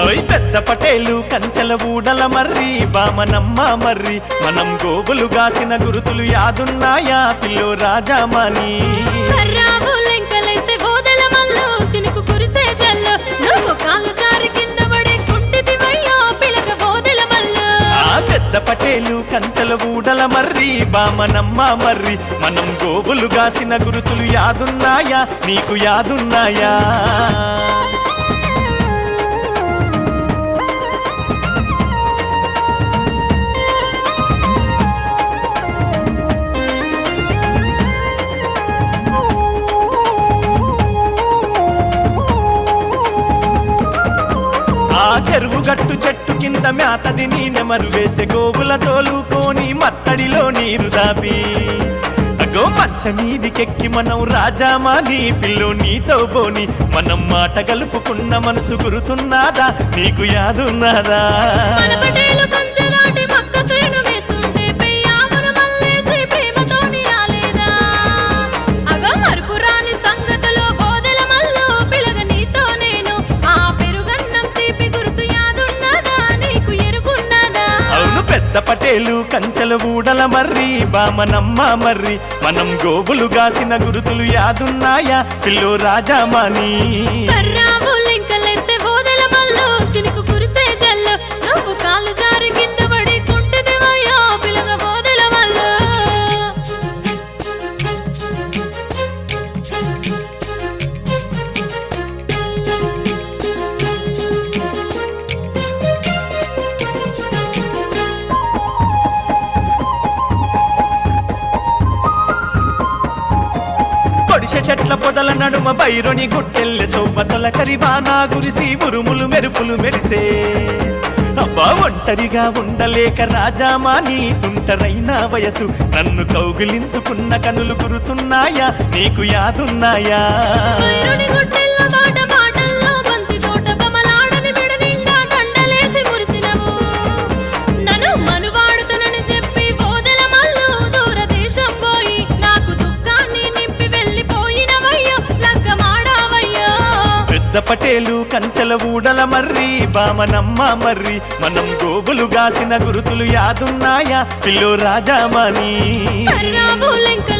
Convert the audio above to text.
ఓయ్ పెద్ద పటేలు కంచెల ఊడల మర్రి బామనమ్మ మర్రి మనం గోబులు గాసిన గురుతులు యాదున్నాయా పిల్లో రాజామణి కర్రావు లెంకలేస్తే బోదెల మల్లు చినుకు కురిసే జల్లు నువ్వు కాలు జారి కింద పడే కుంటిదివయ్యో పిలక బోదెల మల్లు ఆ పెద్ద పటేలు కంచెల ఊడల మర్రి బామనమ్మ మర్రి మనం గోబులు గాసిన గురుతులు యాదున్నాయా నీకు యాదున్నాయా ఆ చెరువు గట్టు చెట్టు కింద మేత తిని నెమరు వేస్తే గోవుల తోలుకొని మత్తడిలో నీరు దాపి అగో మంచ మీదికెక్కి మనం రాజామాని పిల్లు నీతో పోని మనం మాట కలుపుకున్న మనసు గురుతున్నదా నీకు యాదున్నదా మన పటేలు కొంచె దాటి మక్క సేను వేస్తుంటే పెయ్యామున మల్లేసి ప్రేమతోని రాలేదా అగో మరుపు రాని సంగతిలో బోదెల మల్లు పిలగ నీతో నేను ఆ పెరుగన్నం తీపి గుర్తు యాదున్నదా నీకు ఎరుగున్నదా అవును పెద్ద పటేలు కంచెల ఊడల మర్రి బామనమ్మ మర్రి మనం గోబులు గాసిన గురుతులు యాదున్నాయా పిల్లు రాజామాని కర్రావు లెంకలేస్తే బోదెల మల్లు చినుకు కురిసే జల్లు నువ్వు కాలు జారి కింద పడి కుంటిదివయ్యో పిలగ బోదెల మల్లు కొడిసె చెట్ల పొదల నడుమ బైరుని గుట్టెల్లె తొవ్వతల కరివానా గురిసి ఉరుములు మెరుపులు మెరిసే అబ్బా ఒంటరిగా ఉండలేక రాజామాని తుంటరైన వయసు నన్ను కౌగిలించుకున్న కనులు గురుతున్నాయా నీకు యాదున్నాయా వైరుని గుడ్డెల్ల బాట బాటల్లో బంతి తోట బమలాడని మెడ నిండా దండలేసి మురిసినవు నన్ను మనువాడుతునని చెప్పి బోదెల మల్లు దూరదేశం పోయి నాకు దుఃఖాన్ని నింపి వెళ్ళిపోయినవయ్యో లగ్గమాడావయ్యో పెద్ద పటేలు కంచెల ఊడల మర్రి బామనమ్మ మర్రి మనం గోబులు గాసిన గురుతులు యాదున్నాయా పిల్లు రాజామణి కర్రాబు లెంకల